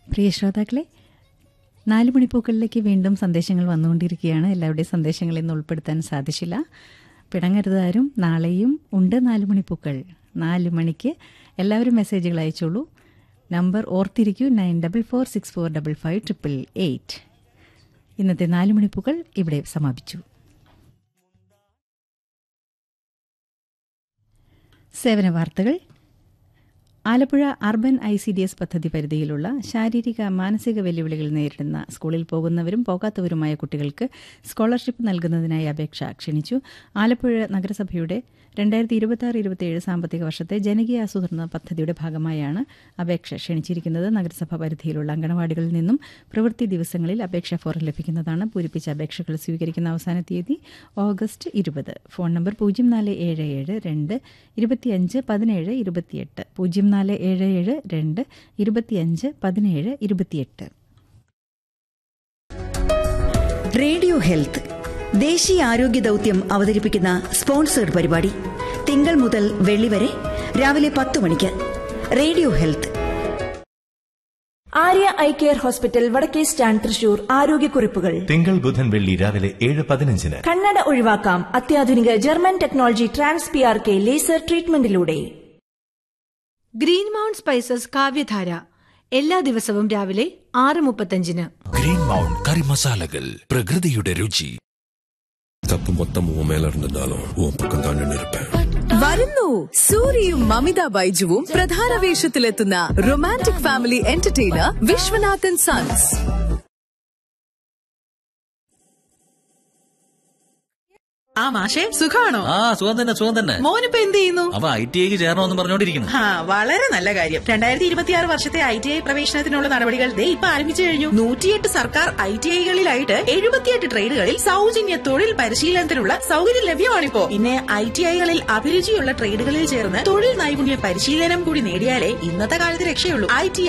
പ്രിയ ശ്രോതാക്കളെ നാല് മണിപ്പൂക്കളിലേക്ക് വീണ്ടും സന്ദേശങ്ങൾ വന്നുകൊണ്ടിരിക്കുകയാണ് എല്ലാവരുടെയും സന്ദേശങ്ങൾ ഇന്ന് ഉൾപ്പെടുത്താൻ സാധിച്ചില്ല പിടങ്ങരുതാരും നാളെയും ഉണ്ട് നാല് മണിപ്പൂക്കൾ നാല് മണിക്ക് എല്ലാവരും മെസ്സേജുകൾ അയച്ചോളൂ നമ്പർ ഓർത്തിരിക്കൂ nine double four six four double five triple eight ഇന്നത്തെ നാല് മണിപ്പൂക്കൾ ഇവിടെ സമാപിച്ചു സേവന വാർത്തകൾ Alappuzha urban I C D S പദ്ധതി പരിധിയിലുള്ള ശാരീരിക മാനസിക വെല്ലുവിളികൾ നേരിടുന്ന സ്കൂളിൽ പോകുന്നവരും പോകാത്തവരുമായ കുട്ടികൾക്ക് സ്കോളർഷിപ്പ് നൽകുന്നതിനായി അപേക്ഷ ക്ഷണിച്ചു ആലപ്പുഴ നഗരസഭയുടെ രണ്ടായിരത്തി ഇരുപത്തി ആറ് ഇരുപത്തിയേഴ് സാമ്പത്തിക വർഷത്തെ ജനകീയ ആസൂത്രണ പദ്ധതിയുടെ ഭാഗമായാണ് അപേക്ഷ ക്ഷണിച്ചിരിക്കുന്നത് നഗരസഭ പരിധിയിലുള്ള അങ്കണവാടികളിൽ നിന്നും പ്രവൃത്തി ദിവസങ്ങളിൽ അപേക്ഷാ ഫോറം ലഭിക്കുന്നതാണ് പൂരിപ്പിച്ച അപേക്ഷകൾ സ്വീകരിക്കുന്ന അവസാന തീയതി ഓഗസ്റ്റ് ഇരുപത് ഫോൺ നമ്പർ പൂജ്യം നാല് ഏഴ് ഏഴ് രണ്ട് ഇരുപത്തിയഞ്ച് പതിനേഴ് ഇരുപത്തിയെട്ട് പൂജ്യം നാല് ഏഴ് ഏഴ് രണ്ട് ഇരുപത്തിയഞ്ച് പതിനേഴ് ഇരുപത്തിയെട്ട് റേഡിയോ ഹെൽത്ത് ദേശീയ ആരോഗ്യ ദൗത്യം അവതരിപ്പിക്കുന്ന സ്പോൺസേഡ് പരിപാടി തിങ്കൾ മുതൽ വെള്ളി വരെ രാവിലെ പത്ത് മണിക്ക് radio health Arya eye care hospital വടക്കേ സ്റ്റാൻഡ് തൃശൂർ ആരോഗ്യക്കുറിപ്പുകൾ തിങ്കൾ ബുധൻ വെള്ളി രാവിലെ ഏഴ് പതിനഞ്ചിന് കണ്ണട ഒഴിവാക്കാം അത്യാധുനിക German technology trans P R K laser ട്രീറ്റ്മെന്റിലൂടെ ഗ്രീൻ മൗണ്ട് സ്പൈസസ് കാവ്യധാര എല്ലാ ദിവസവും രാവിലെ ആറ് മുപ്പത്തഞ്ചിന് கிரீன் மவுண்ட் கறி மசாலைகள் பிரகிருதியுடைய ருச்சி தப்பு மொத்தம் உன் மேல இருந்திருந்தாலும் உன் பக்கம் தான் நின்று இருப்பேன் വരുന്നു സൂര്യയും മമിത ബൈജുവും പ്രധാന വേഷത്തിലെത്തുന്ന romantic family entertainer Viswanathan sons ആ മാഷെ സുഖാണോ ആ സുഖം തന്നെ സുഖം തന്നെ മോനിപ്പോ എന്ത് ചെയ്യുന്നു അവ ഐ ടി ഐക്ക് ചേരണമെന്ന് പറഞ്ഞോണ്ടിരിക്കുന്നു ആ വളരെ നല്ല കാര്യം രണ്ടായിരത്തി ഇരുപത്തിയാറ് വർഷത്തെ ഐ ടി ഐ പ്രവേശനത്തിനുള്ള നടപടികൾ ദേ ഇപ്പൊ ആരംഭിച്ചു കഴിഞ്ഞു നൂറ്റിയെട്ട് സർക്കാർ ഐ ടി ഐകളിലായിട്ട് എഴുപത്തിയെട്ട് ട്രേഡുകളിൽ സൗജന്യ തൊഴിൽ പരിശീലനത്തിനുള്ള സൗകര്യം ലഭ്യമാണിപ്പോ പിന്നെ ഐ ടി ഐകളിൽ അഭിരുചിയുള്ള ട്രേഡുകളിൽ ചേർന്ന് തൊഴിൽ നൈപുണ്യ പരിശീലനം കൂടി നേടിയാലേ ഇന്നത്തെ കാലത്ത് രക്ഷയുള്ളൂ ഐ ടി